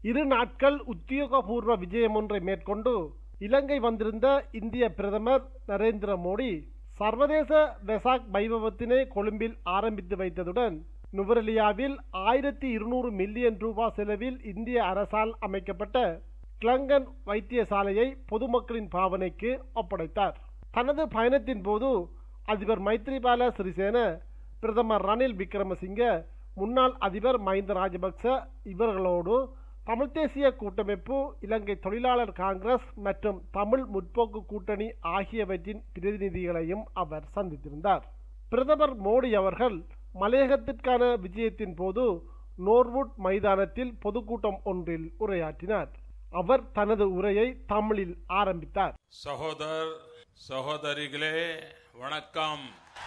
இரு நாட்கள் உத்தியோகபூர்வ விஜயம் ஒன்றை மேற்கொண்டு இலங்கை வந்திருந்த இந்திய பிரதமர் நரேந்திர மோடி சர்வதேச வெசாக் வைபவத்தினை கொழும்பில் ஆரம்பித்து வைத்ததுடன் நுவரெலியாவில் ஆயிரத்தி இருநூறு மில்லியன் ரூபாய் செலவில் இந்திய அரசால் அமைக்கப்பட்ட கிளங்கன் வைத்தியசாலையை பொதுமக்களின் பாவனைக்கு ஒப்படைத்தார் தனது பயணத்தின் போது அதிபர் மைத்ரிபால சிறிசேன பிரதமர் ரணில் விக்ரமசிங்க முன்னாள் அதிபர் மஹிந்த ராஜபக்ச இவர்களோடு தமிழ் தேசிய கூட்டமைப்பு இலங்கை தொழிலாளர் காங்கிரஸ் மற்றும் தமிழ் முற்போக்கு கூட்டணி ஆகியவற்றின் பிரதிநிதிகளையும் அவர் சந்தித்திருந்தார் பிரதமர் மோடி அவர்கள் மலையகத்திற்கான விஜயத்தின் போது நோர்வுட் மைதானத்தில் பொதுக்கூட்டம் ஒன்றில் உரையாற்றினார் அவர் தனது உரையை தமிழில் ஆரம்பித்தார் சகோதர் சகோதரிகளே வணக்கம்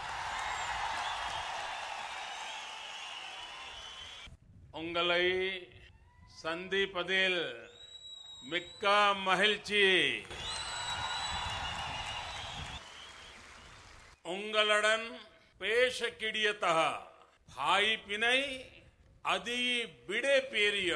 உங்களை சந்திப்பதில் மிக்க மகிழ்ச்சி உங்களுடன் பேச கிடியத்தக भाई पिनई अदी बिड़े पेरिय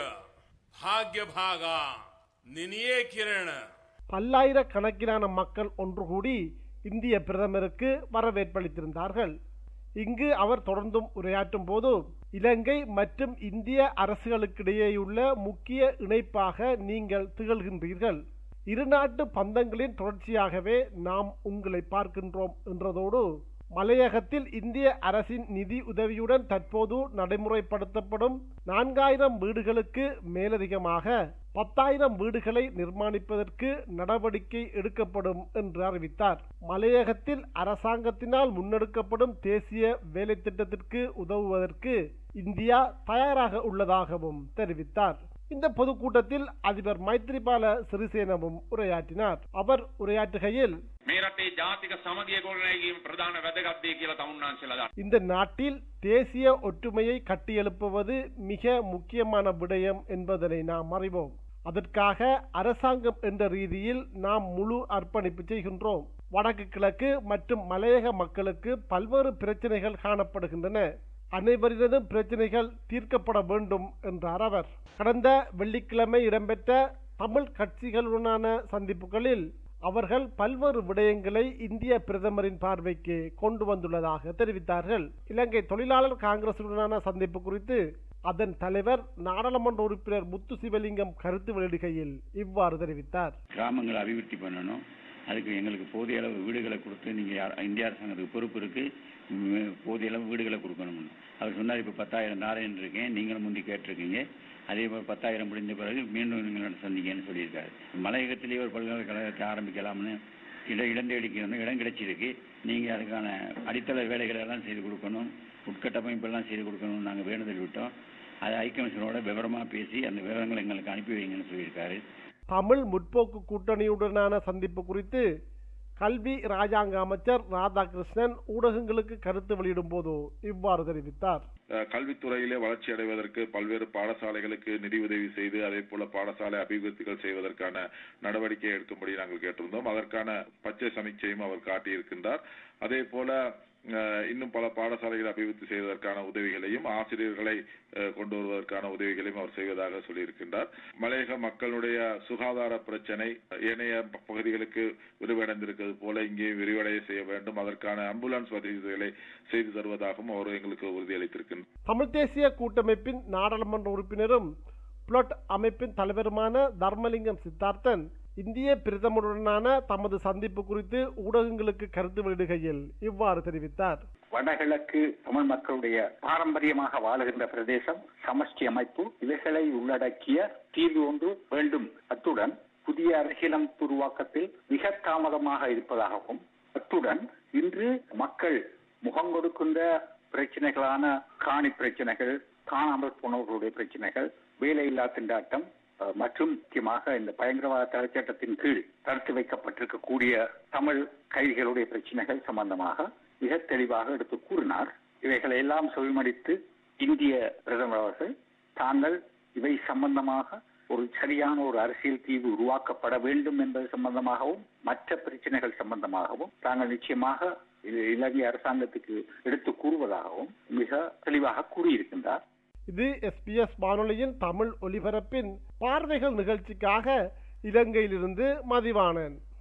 भाग्य भागा निनिये किरण பல்லாயிரக்கணக்கிலான மக்கள் ஒன்று கூடி இந்திய பிரதமருக்கு வரவேற்பளித்திருந்தார்கள் இங்கு அவர் தொடர்ந்தும் உரையாற்றும் போது இலங்கை மற்றும் இந்திய அரசுகளுக்கிடையேயுள்ள முக்கிய இணைப்பாக நீங்கள் திகழ்கின்றீர்கள் இரு நாட்டு பந்தங்களின் தொடர்ச்சியாகவே நாம் உங்களை பார்க்கின்றோம் என்றதோடு மலையகத்தில் இந்திய அரசின் நிதி உதவியுடன் தற்போது நடைமுறைப்படுத்தப்படும் நான்காயிரம் வீடுகளுக்கு மேலதிகமாக பத்தாயிரம் வீடுகளை நிர்மாணிப்பதற்கு நடவடிக்கை எடுக்கப்படும் என்று அறிவித்தார் மலையகத்தில் அரசாங்கத்தினால் முன்னெடுக்கப்படும் தேசிய வேலை திட்டத்திற்கு உதவுவதற்கு இந்தியா தயாராக உள்ளதாகவும் தெரிவித்தார் இந்த பொதுக்கூட்டத்தில் அதிபர் மைத்ரிபால சிறிசேனவும் உரையாற்றினார் அவர் உரையாற்றுகையில் මේ රටේ ජාතික සමගිය ගොඩනැගීම ප්‍රධාන වැදගත් දේ කියලා තමුන්නාන්සේලා දන්නවා. இந்த நாட்டில் தேசிய ஒற்றுமையை கட்டியெழுப்புவது மிக முக்கியமான விடயம் என்பதனை நாம் அறிவோம் அதற்காக அரசாங்கம் என்ற ரீதியில் நாம் முழு அர்ப்பணிப்பு செய்கின்றோம் வடக்கு கிழக்கு மற்றும் மலையக மக்களுக்கு பல்வேறு பிரச்சனைகள் காணப்படுகின்றன அனைவரினதும் பிரச்சனைகள் தீர்க்கப்பட வேண்டும் என்றார் அவர் கடந்த வெள்ளிக்கிழமை இடம்பெற்ற தமிழ் கட்சிகளுடனான சந்திப்புகளில் அவர்கள் பல்வேறு விடயங்களை இந்திய பிரதமரின் பார்வைக்கு கொண்டு வந்துள்ளதாக தெரிவித்தார்கள் இலங்கை தொழிலாளர் காங்கிரசுடனான சந்திப்பு குறித்து அதன் தலைவர் நாடாளுமன்ற உறுப்பினர் முத்து சிவலிங்கம் கருத்து வெளியிடுகையில் இவ்வாறு தெரிவித்தார் கிராமங்களை அபிவிருத்தி பண்ணணும் அதுக்கு எங்களுக்கு போதிய அளவு வீடுகளை கொடுத்து நீங்கள் இந்திய அரசாங்கத்துக்கு பொறுப்பு இருக்கு ம், போதிய அளவு வீடுகளை கொடுக்கணும் அவர் சொன்னார் இப்போ பத்தாயிரம் தாரேன்னு இருக்கேன் நீங்களும் முந்தி கேட்டிருக்கீங்க அதே போல் பத்தாயிரம் முடிஞ்ச பிறகு மீண்டும் நீங்கள் சந்திங்கன்னு சொல்லியிருக்காரு மலையகத்திலேயே ஒரு பல்கலைக்கழகத்தை ஆரம்பிக்கலாம்னு இட இடந்தேடிக்கு வந்து இடம் கிடைச்சிருக்கு நீங்கள் அதுக்கான அடித்தள வேலைகளை எல்லாம் செய்து கொடுக்கணும் உட்கட்டமைப்பெல்லாம் செய்து கொடுக்கணும்னு நாங்கள் வேண்டுதல் விட்டோம் அதை ஐக்கமிஷனோட விவரமாக பேசி அந்த விவரங்களை எங்களுக்கு அனுப்பி வைங்கன்னு சொல்லியிருக்காரு தமிழ் முற்போக்கு கூட்டணியுடனான சந்திப்பு குறித்து கல்வி ராஜாங்க அமைச்சர் ராதாகிருஷ்ணன் ஊடகங்களுக்கு கருத்து வெளியிடும் போது இவ்வாறு தெரிவித்தார் அஹ் கல்வித்துறையிலே வளர்ச்சி அடைவதற்கு பல்வேறு பாடசாலைகளுக்கு நிதி உதவி செய்து அதே போல பாடசாலை அபிவிருத்திகள் செய்வதற்கான நடவடிக்கை எடுக்கும்படி நாங்கள் கேட்டிருந்தோம் அதற்கான பச்சை சமீட்சையும் அவர் காட்டியிருக்கின்றார் அதே போல அஹ், இன்னும் பல பாடசாலைகளை அபிவிருத்தி செய்வதற்கான உதவிகளையும் ஆசிரியர்களை அஹ், கொண்டு வருவதற்கான உதவிகளையும் அவர் செய்வதாக சொல்லியிருக்கின்றார் மலையக மக்களுடைய சுகாதார பிரச்சனை ஏனைய பகுதிகளுக்கு விரிவடைந்திருக்கிறது போல இங்கே விரிவடைய செய்ய வேண்டும் அதற்கான ஆம்புலன்ஸ் வசதிகளை செய்து தருவதாகவும் அவர் எங்களுக்கு உறுதியளித்திருக்கின்றார் தமிழ் தேசிய கூட்டமைப்பின் நாடாளுமன்ற உறுப்பினரும் புளொட் அமைப்பின் தலைவருமான தர்மலிங்கம் சித்தார்த்தன் இந்திய பிரதமருடனான தமது சந்திப்பு குறித்து ஊடகங்களுக்கு கருத்து வெளியிடுகையில் இவ்வாறு தெரிவித்தார் வடகிழக்கு தமிழ் மக்களுடைய பாரம்பரியமாக வாழுகின்ற பிரதேசம் சமஷ்டி அமைப்பு இவைகளை உள்ளடக்கிய தீர்வு ஒன்று வேண்டும் அத்துடன் புதிய அரசியலமைப்பு உருவாக்கத்தில் மிக தாமதமாக இருப்பதாகவும் அத்துடன் இன்று மக்கள் முகம் கொடுக்கின்ற பிரச்சனைகளான காணி பிரச்சனைகள் காணாமல் போனவர்களுடைய பிரச்சனைகள் வேலையில்லா திண்டாட்டம் அஹ், மற்றும் முக்கியமாக இந்த பயங்கரவாத தடை சட்டத்தின் கீழ் தடுத்து வைக்கப்பட்டிருக்கக்கூடிய தமிழ் கைதிகளுடைய பிரச்சனைகள் சம்பந்தமாக மிக தெளிவாக எடுத்து கூறினார் இவைகளை எல்லாம் செவிமடித்து இந்திய பிரதமர் அவர்கள் தாங்கள் இவை சம்பந்தமாக ஒரு சரியான ஒரு அரசியல் தீர்வு உருவாக்கப்பட வேண்டும் என்பது சம்பந்தமாகவும் மற்ற பிரச்சனைகள் சம்பந்தமாகவும் தாங்கள் நிச்சயமாக இது இலங்கை அரசாங்கத்துக்கு எடுத்து கூறுவதாகவும் மிக தெளிவாக கூறியிருக்கின்றார் இது எஸ்பிஎஸ் வானொலியின் தமிழ் ஒலிபரப்பின் பார்வைகள் நிகழ்ச்சிக்காக இலங்கையிலிருந்து மதிவாணன்